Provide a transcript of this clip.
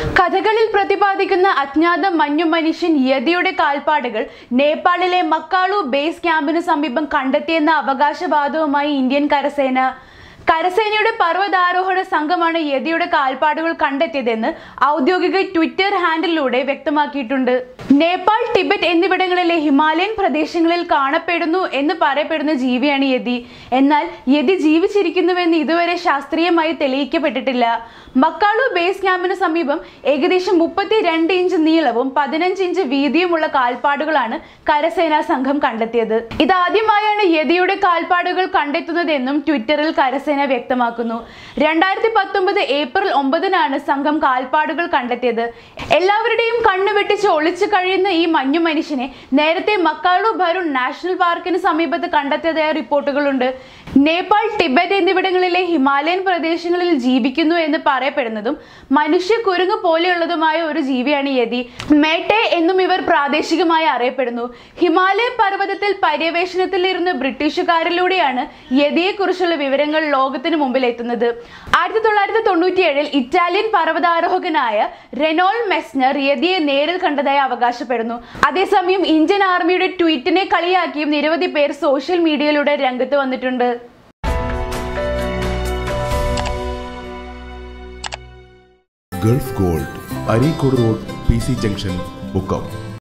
കഥകളിൽ പ്രതിപാദിക്കുന്ന അജ്ഞാത മഞ്ഞു മനുഷ്യൻ യതിയുടെ കാൽപ്പാടുകൾ നേപ്പാളിലെ മക്കാളു ബേസ് ക്യാമ്പിന് സമീപം കണ്ടെത്തിയെന്ന അവകാശവാദവുമായി ഇന്ത്യൻ കരസേന കരസേനയുടെ പർവ്വതാരോഹണ സംഘമാണ് യതിയുടെ കാൽപ്പാടുകൾ കണ്ടെത്തിയതെന്ന് ഔദ്യോഗിക ട്വിറ്റർ ഹാൻഡിലൂടെ വ്യക്തമാക്കിയിട്ടുണ്ട് നേപ്പാൾ ടിബറ്റ് എന്നിവിടങ്ങളിലെ ഹിമാലയൻ പ്രദേശങ്ങളിൽ കാണപ്പെടുന്നു എന്ന് പറയപ്പെടുന്ന ജീവിയാണ് യതി എന്നാൽ യതി ജീവിച്ചിരിക്കുന്നുവെന്ന് ഇതുവരെ ശാസ്ത്രീയമായി തെളിയിക്കപ്പെട്ടിട്ടില്ല മക്കാളു ബേസ് ക്യാമ്പിന് സമീപം ഏകദേശം മുപ്പത്തി രണ്ട് ഇഞ്ച് നീളവും പതിനഞ്ച് ഇഞ്ച് വീതിയുമുള്ള കാൽപ്പാടുകളാണ് കരസേനാ സംഘം കണ്ടെത്തിയത് ഇതാദ്യമായാണ് യതിയുടെ കാൽപ്പാടുകൾ കണ്ടെത്തുന്നതെന്നും ട്വിറ്ററിൽ കരസേന വ്യക്തമാക്കുന്നു രണ്ടായിരത്തി പത്തൊമ്പത് ഏപ്രിൽ ഒമ്പതിനാണ് സംഘം കാൽപ്പാടുകൾ കണ്ടെത്തിയത് എല്ലാവരുടെയും കണ്ണു വെട്ടിച്ച് ഒളിച്ചു കഴിയുന്ന ഈ മഞ്ഞു മനുഷ്യനെ നേരത്തെ മക്കാളു ഭരുൺ നാഷണൽ പാർക്കിന് സമീപത്ത് കണ്ടെത്തിയതായ റിപ്പോർട്ടുകളുണ്ട് നേപ്പാൾ ടിബറ്റ് എന്നിവിടങ്ങളിലെ ഹിമാലയൻ പ്രദേശങ്ങളിൽ ജീവിക്കുന്നു എന്ന് പറയപ്പെടുന്നതും മനുഷ്യ കുരുങ്ങ് പോലെയുള്ളതുമായ ഒരു ജീവിയാണ് യതി മേട്ടെ എന്നും ഇവർ പ്രാദേശികമായി അറിയപ്പെടുന്നു ഹിമാലയ പർവ്വതത്തിൽ പര്യവേഷണത്തിലിരുന്ന ബ്രിട്ടീഷുകാരിലൂടെയാണ് യതിയെക്കുറിച്ചുള്ള വിവരങ്ങൾ ലോകത്തിന് മുമ്പിൽ എത്തുന്നത് ആയിരത്തി തൊള്ളായിരത്തി തൊണ്ണൂറ്റിയേഴിൽ ഇറ്റാലിയൻ പർവ്വതാരോഹകനായ റെനോൾ മെസ്നർ യതിയെ നേരിൽ കണ്ടതായി അവകാശപ്പെടുന്നു അതേസമയം ഇന്ത്യൻ ആർമിയുടെ ട്വീറ്റിനെ കളിയാക്കിയും നിരവധി പേർ സോഷ്യൽ മീഡിയയിലൂടെ രംഗത്ത് വന്നിട്ടുണ്ട് Gulf Gold Areekode road P C junction Mukkam